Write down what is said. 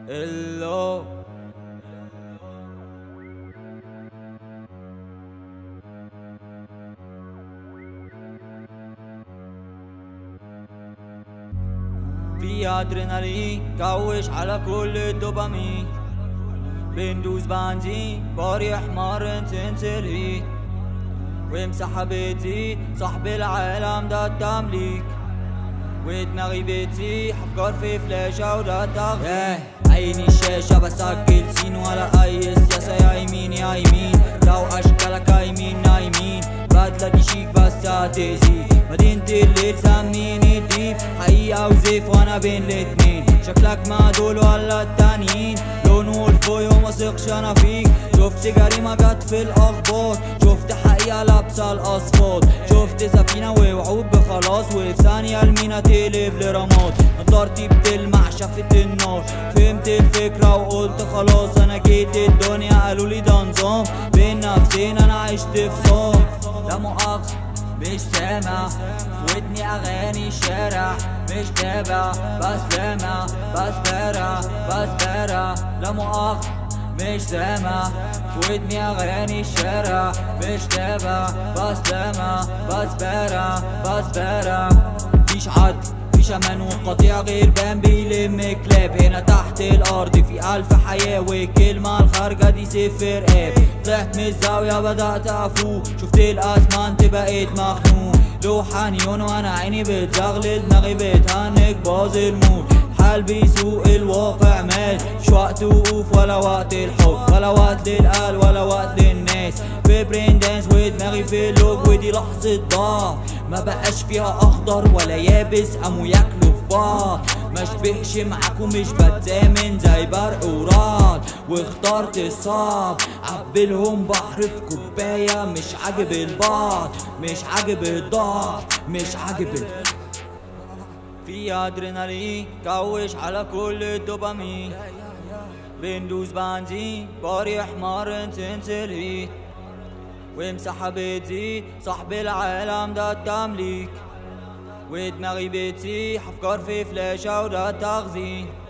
اللو في ادرينالين كوش على كل الدوبامين بندوز بنزين باري حمار تنسلي وامسح بيتي صاحب العالم ده التمليك ودماغي بيتي افكار في فلاشة وده تغذية عيني الشاشة بسجل سين ولا اي سياسة يا يمين يا يمين لو اشكالك يمين نايمين بدلة دي شيك بس هتأذي مدينة الليل سميني ديب حقيقة وزيف وانا بين الاتنين شكلك مع دول ولا التانيين لون والفوي وما ثقش انا فيك شفت جريمة جت في الاخبار شفت حقيقة لابسة الاصفاد شفت سفينة ووعود بخلاص وفي ثانية المينا تقلب لرماد نضارتي بتلمع شفت النار فهمت الفكرة وقلت خلاص انا جيت الدنيا قالوا لي ده نظام بين نفسين انا عشت في صام لا مؤاخذة مش سامع في ودني اغاني الشارع مش تابع بس سامع بس بارع بس بارع لا مؤاخذة مش سامع في ودني اغاني الشارع مش تابع بس سامع بس بارع بس بارع مفيش عدل مفيش امان وقطيع غير بان بيلم كلاب هنا تحت الارض في الف حياة والكلمة الخارجة دي صفر اب طلعت من الزاوية بدأت افوق شفت الاسمنت بقيت مخنوق لوحة نيون وانا عيني بتزغلل دماغي بتهنج باظ المود حال بيسوق الواقع مات مش وقت وقوف ولا وقت الحب ولا وقت للقلب ولا وقت للناس في برين دانس ودماغي في اللوج ودي لحظة ضعف ما بقاش فيها اخضر ولا يابس قاموا ياكلوا في بعض ما اشبهش معاكم مش بتزامن زي برق ورعد واخترت الصعب عبلهم بحر في كوباية مش عاجب البعض مش عاجب الضعف مش عاجب ال... في ادرينالين كوش على كل الدوبامين بندوز بنزين باري حمار تنسلي وامسح بيتي صاحب العالم ده التمليك ودماغي بيتي افكار في فلاشة وده تخزين